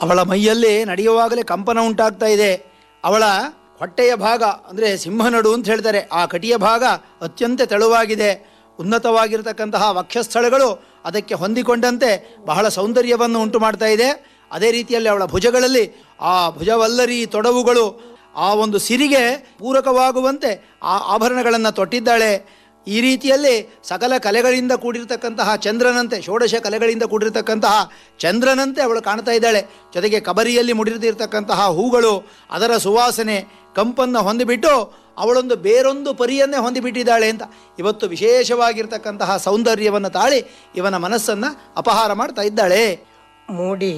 ಅವಳ ಮೈಯಲ್ಲಿ ನಡೆಯುವಾಗಲೇ ಕಂಪನ ಉಂಟಾಗ್ತಾ ಇದೆ ಅವಳ ಹೊಟ್ಟೆಯ ಭಾಗ ಅಂದರೆ ಸಿಂಹನಡು ಅಂತ ಹೇಳ್ತಾರೆ ಆ ಕಟಿಯ ಭಾಗ ಅತ್ಯಂತ ತೆಳುವಾಗಿದೆ ಉನ್ನತವಾಗಿರತಕ್ಕಂತಹ ವಕ್ಷಸ್ಥಳಗಳು ಅದಕ್ಕೆ ಹೊಂದಿಕೊಂಡಂತೆ ಬಹಳ ಸೌಂದರ್ಯವನ್ನು ಉಂಟು ಮಾಡ್ತಾ ಇದೆ ಅದೇ ರೀತಿಯಲ್ಲಿ ಅವಳ ಭುಜಗಳಲ್ಲಿ ಆ ಭುಜವಲ್ಲರಿ ತೊಡವುಗಳು ಆ ಒಂದು ಸಿರಿಗೆ ಪೂರಕವಾಗುವಂತೆ ಆ ಆಭರಣಗಳನ್ನು ತೊಟ್ಟಿದ್ದಾಳೆ ಈ ರೀತಿಯಲ್ಲಿ ಸಕಲ ಕಲೆಗಳಿಂದ ಕೂಡಿರ್ತಕ್ಕಂತಹ ಚಂದ್ರನಂತೆ ಷೋಡಶ ಕಲೆಗಳಿಂದ ಕೂಡಿರ್ತಕ್ಕಂತಹ ಚಂದ್ರನಂತೆ ಅವಳು ಕಾಣ್ತಾ ಇದ್ದಾಳೆ ಜೊತೆಗೆ ಕಬರಿಯಲ್ಲಿ ಮುಡಿದಿರ್ತಕ್ಕಂತಹ ಹೂಗಳು ಅದರ ಸುವಾಸನೆ ಕಂಪನ್ನು ಹೊಂದಿಬಿಟ್ಟು ಅವಳೊಂದು ಬೇರೊಂದು ಪರಿಯನ್ನೇ ಹೊಂದಿಬಿಟ್ಟಿದ್ದಾಳೆ ಅಂತ ಇವತ್ತು ವಿಶೇಷವಾಗಿರ್ತಕ್ಕಂತಹ ಸೌಂದರ್ಯವನ್ನು ತಾಳಿ ಇವನ ಮನಸ್ಸನ್ನು ಅಪಹಾರ ಮಾಡ್ತಾ ಇದ್ದಾಳೆ ಮೂಡಿ